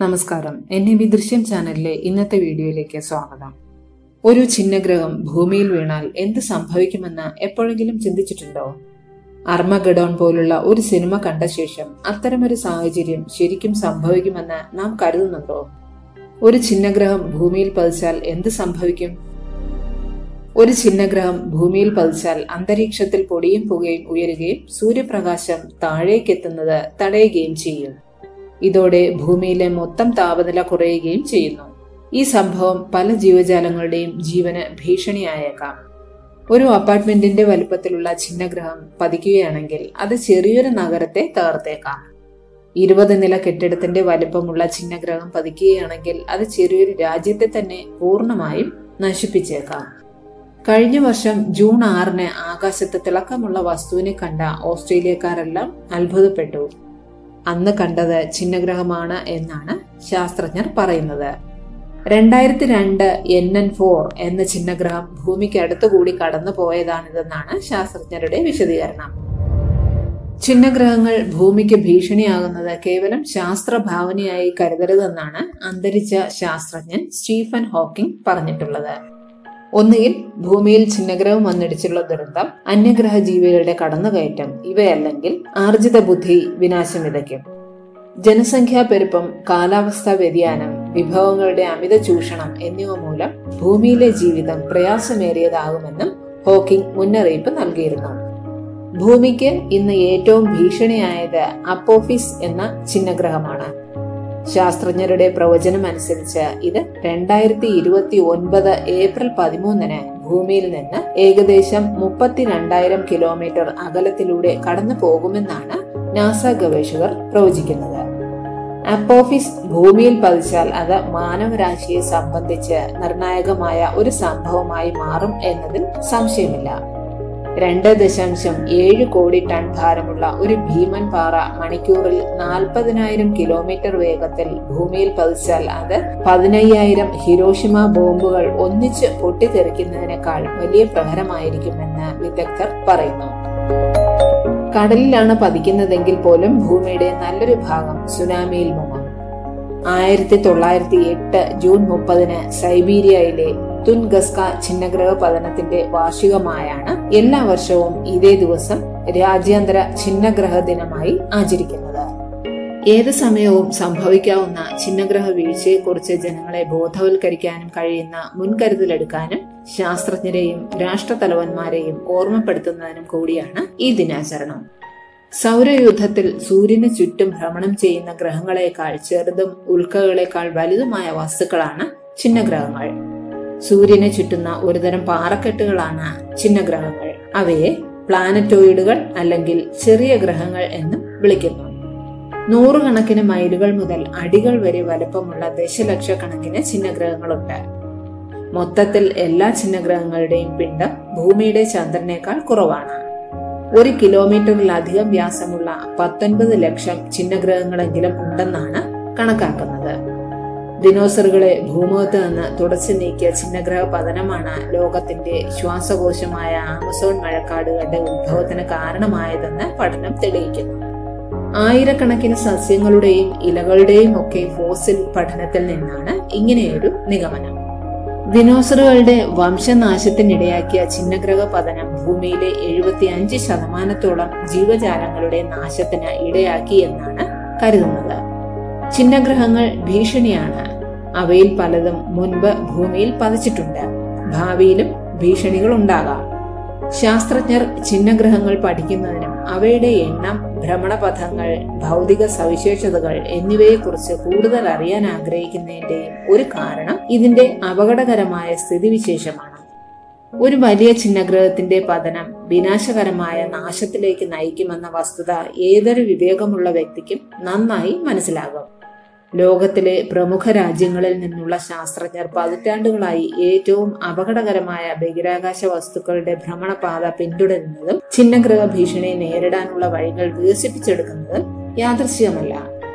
നമസ്കാരം N B ദൃശ്യം ചാനലിലെ ഇന്നത്തെ വീഡിയോയിലേക്ക് സ്വാഗതം ഒരു ഛിന്നഗ്രഹം ഭൂമിയിൽ വീണാൽ എന്ത് സംഭവിക്കുമെന്ന് എപ്പോഴെങ്കിലും ചിന്തിച്ചിട്ടുണ്ടോ അർമഗഡോൺ പോലുള്ള ഒരു സിനിമ കണ്ട ശേഷം അത്തരമൊരു സാഹചര്യം ശരിക്കും സംഭവിക്കുമെന്ന് നാം കരുതുന്നുണ്ടോ ഒരു ഛിന്നഗ്രഹം ഭൂമിയിൽ പതിച്ചാൽ എന്ത് സംഭവിക്കും ഒരു ഛിന്നഗ്രഹം ഭൂമിയിൽ പതിച്ചാൽ അന്തരീക്ഷത്തിൽ പൊടിയും പുകയും ഉയരുകയും സൂര്യപ്രകാശം താഴേക്കെത്തുന്നത് തടയുകയും ചെയ്യും ഇതോടെ ഭൂമിയിലെ മൊത്തം താപനില കുറയുകയും ചെയ്യുന്നു ഈ സംഭവം പല ജീവജാലങ്ങളുടെയും ജീവന് ഭീഷണിയായേക്കാം ഒരു അപ്പാർട്ട്മെന്റിന്റെ വലുപ്പത്തിലുള്ള ഛിന്നഗ്രഹം പതിക്കുകയാണെങ്കിൽ അത് ചെറിയൊരു നഗരത്തെ തകർത്തേക്കാം ഇരുപത് നില കെട്ടിടത്തിന്റെ വലുപ്പമുള്ള ഛിന്നഗ്രഹം പതിക്കുകയാണെങ്കിൽ അത് ചെറിയൊരു രാജ്യത്തെ തന്നെ പൂർണ്ണമായും നശിപ്പിച്ചേക്കാം കഴിഞ്ഞ വർഷം ജൂൺ ആറിന് ആകാശത്ത് തിളക്കമുള്ള വസ്തുവിനെ കണ്ട ഓസ്ട്രേലിയക്കാരെല്ലാം അത്ഭുതപ്പെട്ടു അന്ന് കണ്ടത് ഛിന്നഗ്രഹമാണ് എന്നാണ് ശാസ്ത്രജ്ഞർ പറയുന്നത് രണ്ടായിരത്തി രണ്ട് എൻ എൻ ഫോർ എന്ന ഛിന്നഗ്രഹം ഭൂമിക്ക് അടുത്തുകൂടി കടന്നു പോയതാണിതെന്നാണ് ശാസ്ത്രജ്ഞരുടെ വിശദീകരണം ഛിന്നഗ്രഹങ്ങൾ ഭൂമിക്ക് ഭീഷണിയാകുന്നത് കേവലം ശാസ്ത്രഭാവനയായി കരുതരുതെന്നാണ് അന്തരിച്ച ശാസ്ത്രജ്ഞൻ സ്റ്റീഫൻ ഹോക്കിംഗ് പറഞ്ഞിട്ടുള്ളത് ഒന്നുകിൽ ഭൂമിയിൽ ഛിന്നഗ്രഹം വന്നിടിച്ചുള്ള ദുരന്തം അന്യഗ്രഹ ജീവികളുടെ കടന്നുകയറ്റം ഇവയല്ലെങ്കിൽ ആർജിത ബുദ്ധി വിനാശം വിതയ്ക്കും ജനസംഖ്യാ പെരുപ്പം കാലാവസ്ഥാ വ്യതിയാനം വിഭവങ്ങളുടെ അമിത ചൂഷണം എന്നിവ മൂലം ഭൂമിയിലെ ജീവിതം പ്രയാസമേറിയതാകുമെന്നും ഹോക്കിംഗ് മുന്നറിയിപ്പ് നൽകിയിരുന്നു ഭൂമിക്ക് ഇന്ന് ഏറ്റവും ഭീഷണിയായത് അപ്പോഫിസ് എന്ന ഛിന്നഗ്രഹമാണ് ശാസ്ത്രജ്ഞരുടെ പ്രവചനം അനുസരിച്ച് ഇത് രണ്ടായിരത്തി ഇരുപത്തി ഒൻപത് ഏപ്രിൽ പതിമൂന്നിന് ഭൂമിയിൽ നിന്ന് ഏകദേശം മുപ്പത്തിരണ്ടായിരം കിലോമീറ്റർ അകലത്തിലൂടെ കടന്നു പോകുമെന്നാണ് നാസ ഗവേഷകർ പ്രവചിക്കുന്നത് അപ്പോഫിസ് ഭൂമിയിൽ പതിച്ചാൽ അത് മാനവരാശിയെ സംബന്ധിച്ച് നിർണായകമായ ഒരു സംഭവമായി മാറും എന്നതിൽ സംശയമില്ല രണ്ട് ദശാംശം ഏഴ് കോടി ടൺ ഭാരമുള്ള ഒരു ഭീമൻ പാറ മണിക്കൂറിൽ നാൽപ്പതിനായിരം കിലോമീറ്റർ വേഗത്തിൽ ഭൂമിയിൽ പതിച്ചാൽ അത് പതിനയ്യായിരം ഹിരോഷിമ ബോംബുകൾ ഒന്നിച്ച് പൊട്ടിത്തെറിക്കുന്നതിനേക്കാൾ വലിയ പ്രഹരമായിരിക്കുമെന്ന് വിദഗ്ധർ പറയുന്നു കടലിലാണ് പതിക്കുന്നതെങ്കിൽ പോലും ഭൂമിയുടെ നല്ലൊരു ഭാഗം സുനാമിയിൽ മുങ്ങും ആയിരത്തി തൊള്ളായിരത്തി എട്ട് ജൂൺ മുപ്പതിന് സൈബീരിയയിലെ തുൻഗസ്ക ഛിന്നഗ്രഹ പതനത്തിന്റെ വാർഷികമായാണ് എല്ലാ വർഷവും ഇതേ ദിവസം രാജ്യാന്തര ഛിന്നഗ്രഹ ദിനമായി ആചരിക്കുന്നത് ഏത് സമയവും സംഭവിക്കാവുന്ന ഛിന്നഗ്രഹ വീഴ്ചയെക്കുറിച്ച് ജനങ്ങളെ ബോധവൽക്കരിക്കാനും കഴിയുന്ന മുൻകരുതലെടുക്കാനും ശാസ്ത്രജ്ഞരെയും രാഷ്ട്രതലവന്മാരെയും ഓർമ്മപ്പെടുത്തുന്നതിനും കൂടിയാണ് ഈ ദിനാചരണം സൗരയൂഥത്തിൽ സൂര്യന് ചുറ്റും ഭ്രമണം ചെയ്യുന്ന ഗ്രഹങ്ങളെക്കാൾ ചെറുതും ഉൽക്കകളെക്കാൾ വലുതുമായ വസ്തുക്കളാണ് ഛിന്നഗ്രഹങ്ങൾ സൂര്യനെ ചുറ്റുന്ന ഒരുതരം പാറക്കെട്ടുകളാണ് ഛിന്നഗ്രഹങ്ങൾ അവയെ പ്ലാനറ്റോയിഡുകൾ അല്ലെങ്കിൽ ചെറിയ ഗ്രഹങ്ങൾ എന്നും വിളിക്കുന്നു നൂറുകണക്കിന് മൈലുകൾ മുതൽ അടികൾ വരെ വലുപ്പമുള്ള ദശലക്ഷക്കണക്കിന് ഛിന്നഗ്രഹങ്ങളുണ്ട് മൊത്തത്തിൽ എല്ലാ ഛിന്നഗ്രഹങ്ങളുടെയും പിണ്ഡം ഭൂമിയുടെ ചന്ദ്രനേക്കാൾ കുറവാണ് ഒരു കിലോമീറ്ററിലധികം വ്യാസമുള്ള പത്തൊൻപത് ലക്ഷം ഛിന്നഗ്രഹങ്ങളെങ്കിലും ഉണ്ടെന്നാണ് കണക്കാക്കുന്നത് ദിനോസറുകളെ ഭൂമുഖത്ത് നിന്ന് തുടച്ചു നീക്കിയ ഛിന്നഗ്രഹ പതനമാണ് ലോകത്തിന്റെ ശ്വാസകോശമായ ആമസോൺ മഴക്കാടുകളുടെ ഉത്ഭവത്തിന് കാരണമായതെന്ന് പഠനം തെളിയിക്കുന്നു ആയിരക്കണക്കിന് സസ്യങ്ങളുടെയും ഇലകളുടെയും ഒക്കെ ഫോസിൽ പഠനത്തിൽ നിന്നാണ് ഇങ്ങനെയൊരു നിഗമനം ദിനോസറുകളുടെ വംശനാശത്തിനിടയാക്കിയ ഛിന്നഗ്രഹ പതനം ഭൂമിയിലെ എഴുപത്തിയഞ്ച് ശതമാനത്തോളം ജീവജാലങ്ങളുടെ നാശത്തിന് ഇടയാക്കി എന്നാണ് കരുതുന്നത് ഛിന്നഗ്രഹങ്ങൾ ഭീഷണിയാണ് അവയിൽ പലതും മുൻപ് ഭൂമിയിൽ പതിച്ചിട്ടുണ്ട് ഭാവിയിലും ഭീഷണികൾ ഉണ്ടാകാം ശാസ്ത്രജ്ഞർ ഛിന്നഗ്രഹങ്ങൾ പഠിക്കുന്നതിനും അവയുടെ എണ്ണം ഭ്രമണപഥങ്ങൾ ഭൗതിക സവിശേഷതകൾ എന്നിവയെക്കുറിച്ച് കൂടുതൽ അറിയാൻ ആഗ്രഹിക്കുന്നതിന്റെയും ഒരു കാരണം ഇതിന്റെ അപകടകരമായ സ്ഥിതിവിശേഷമാണ് ഒരു വലിയ ഛിന്നഗ്രഹത്തിന്റെ പതനം വിനാശകരമായ നാശത്തിലേക്ക് നയിക്കുമെന്ന വസ്തുത ഏതൊരു വിവേകമുള്ള വ്യക്തിക്കും നന്നായി മനസ്സിലാകും ലോകത്തിലെ പ്രമുഖ രാജ്യങ്ങളിൽ നിന്നുള്ള ശാസ്ത്രജ്ഞർ പതിറ്റാണ്ടുകളായി ഏറ്റവും അപകടകരമായ ബഹിരാകാശ വസ്തുക്കളുടെ ഭ്രമണപാത പിന്തുടരുന്നതും ഛിന്നഗ്രഹ ഭീഷണിയെ നേരിടാനുള്ള വഴികൾ വികസിപ്പിച്ചെടുക്കുന്നതും യാദൃശ്യമല്ല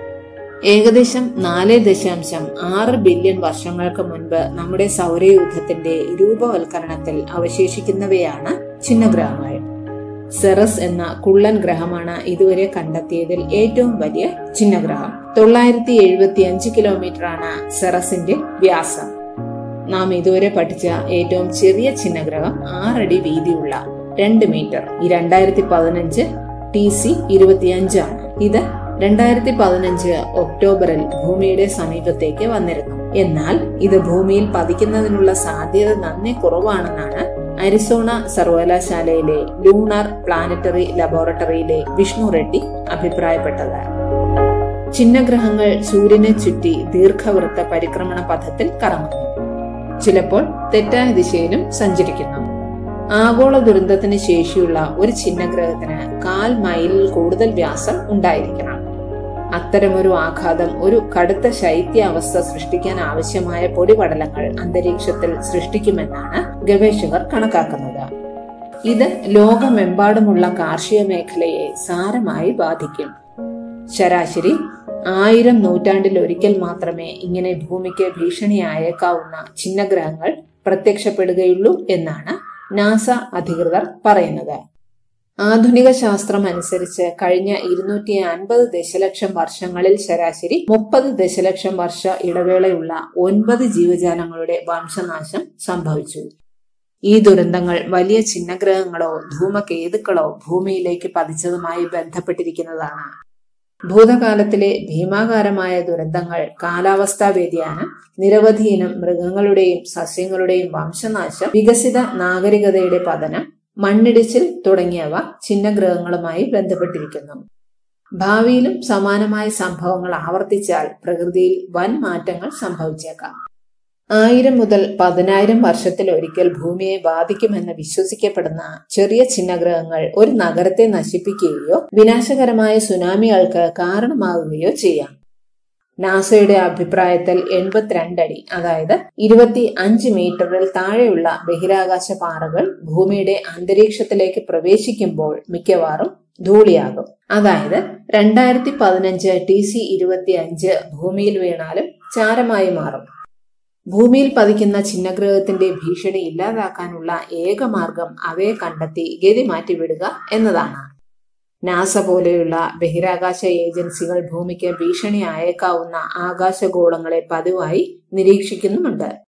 ഏകദേശം നാല് ദശാംശം ആറ് ബില്യൺ വർഷങ്ങൾക്ക് മുൻപ് നമ്മുടെ സൗരയൂഥത്തിന്റെ രൂപവൽക്കരണത്തിൽ അവശേഷിക്കുന്നവയാണ് ഛിന്നഗ്രഹങ്ങൾ സെറസ് എന്ന കുള്ളൻ ഗ്രഹമാണ് ഇതുവരെ കണ്ടെത്തിയതിൽ ഏറ്റവും വലിയ ചിഹ്നഗ്രഹം തൊള്ളായിരത്തി എഴുപത്തി അഞ്ച് കിലോമീറ്റർ ആണ് സെറസിന്റെ വ്യാസം നാം ഇതുവരെ പഠിച്ച ഏറ്റവും ചെറിയ ചിഹ്നഗ്രഹം ആറടി വീതിയുള്ള രണ്ട് മീറ്റർ ഈ രണ്ടായിരത്തി പതിനഞ്ച് ടി സി ഇരുപത്തിയഞ്ചാണ് ഇത് രണ്ടായിരത്തി പതിനഞ്ച് ഒക്ടോബറിൽ ഭൂമിയുടെ സമീപത്തേക്ക് വന്നിരുന്നു എന്നാൽ ഇത് ഭൂമിയിൽ പതിക്കുന്നതിനുള്ള സാധ്യത നന്നേ കുറവാണെന്നാണ് അരിസോണ സർവകലാശാലയിലെ ലൂണാർ പ്ലാനറ്ററി ലബോറട്ടറിയിലെ വിഷ്ണു റെഡ്ഡി അഭിപ്രായപ്പെട്ടത് ചിഹ്നഗ്രഹങ്ങൾ സൂര്യനെ ചുറ്റി ദീർഘവൃത്ത പരിക്രമണ പഥത്തിൽ കറങ്ങുന്നു ചിലപ്പോൾ തെറ്റായ ദിശയിലും സഞ്ചരിക്കുന്നു ആഗോള ദുരന്തത്തിന് ശേഷിയുള്ള ഒരു ചിഹ്നഗ്രഹത്തിന് കാൽ മൈലിൽ കൂടുതൽ വ്യാസം ഉണ്ടായിരിക്കണം അത്തരമൊരു ആഘാതം ഒരു കടുത്ത ശൈത്യാവസ്ഥ സൃഷ്ടിക്കാൻ ആവശ്യമായ പൊടിപടലങ്ങൾ അന്തരീക്ഷത്തിൽ സൃഷ്ടിക്കുമെന്നാണ് ഗവേഷകർ കണക്കാക്കുന്നത് ഇത് ലോകമെമ്പാടുമുള്ള കാർഷിക മേഖലയെ സാരമായി ബാധിക്കും ശരാശരി ആയിരം നൂറ്റാണ്ടിൽ ഒരിക്കൽ മാത്രമേ ഇങ്ങനെ ഭൂമിക്ക് ഭീഷണിയായേക്കാവുന്ന ചിഹ്നഗ്രഹങ്ങൾ പ്രത്യക്ഷപ്പെടുകയുള്ളൂ എന്നാണ് നാസ അധികൃതർ പറയുന്നത് ആധുനിക ശാസ്ത്രം അനുസരിച്ച് കഴിഞ്ഞ ഇരുന്നൂറ്റി അൻപത് ദശലക്ഷം വർഷങ്ങളിൽ ശരാശരി മുപ്പത് ദശലക്ഷം വർഷ ഇടവേളയുള്ള ഒൻപത് ജീവജാലങ്ങളുടെ വംശനാശം സംഭവിച്ചു ഈ ദുരന്തങ്ങൾ വലിയ ചിഹ്നഗ്രഹങ്ങളോ ധൂമകേതുക്കളോ ഭൂമിയിലേക്ക് പതിച്ചതുമായി ബന്ധപ്പെട്ടിരിക്കുന്നതാണ് ഭൂതകാലത്തിലെ ഭീമാകാരമായ ദുരന്തങ്ങൾ കാലാവസ്ഥാ വ്യതിയാനം നിരവധി ഇനം മൃഗങ്ങളുടെയും സസ്യങ്ങളുടെയും വംശനാശം വികസിത നാഗരികതയുടെ പതനം മണ്ണിടിച്ചിൽ തുടങ്ങിയവ ചിഹ്നഗ്രഹങ്ങളുമായി ബന്ധപ്പെട്ടിരിക്കുന്നു ഭാവിയിലും സമാനമായ സംഭവങ്ങൾ ആവർത്തിച്ചാൽ പ്രകൃതിയിൽ വൻ മാറ്റങ്ങൾ സംഭവിച്ചേക്കാം ആയിരം മുതൽ പതിനായിരം വർഷത്തിൽ ഒരിക്കൽ ഭൂമിയെ ബാധിക്കുമെന്ന് വിശ്വസിക്കപ്പെടുന്ന ചെറിയ ചിഹ്നഗ്രഹങ്ങൾ ഒരു നഗരത്തെ നശിപ്പിക്കുകയോ വിനാശകരമായ സുനാമികൾക്ക് കാരണമാകുകയോ ചെയ്യാം നാസയുടെ അഭിപ്രായത്തിൽ എൺപത്തിരണ്ട് അടി അതായത് ഇരുപത്തി അഞ്ച് മീറ്ററിൽ താഴെയുള്ള ബഹിരാകാശ പാറകൾ ഭൂമിയുടെ അന്തരീക്ഷത്തിലേക്ക് പ്രവേശിക്കുമ്പോൾ മിക്കവാറും ധൂളിയാകും അതായത് രണ്ടായിരത്തി പതിനഞ്ച് ടി സി ഇരുപത്തി അഞ്ച് ഭൂമിയിൽ വീണാലും ചാരമായി മാറും ഭൂമിയിൽ പതിക്കുന്ന ചിഹ്നഗ്രഹത്തിന്റെ ഭീഷണി ഇല്ലാതാക്കാനുള്ള ഏക മാർഗം അവയെ കണ്ടെത്തി ഗതി മാറ്റിവിടുക എന്നതാണ് നാസ പോലെയുള്ള ബഹിരാകാശ ഏജൻസികൾ ഭൂമിക്ക് ഭീഷണി അയക്കാവുന്ന ആകാശഗോളങ്ങളെ പതിവായി നിരീക്ഷിക്കുന്നുമുണ്ട്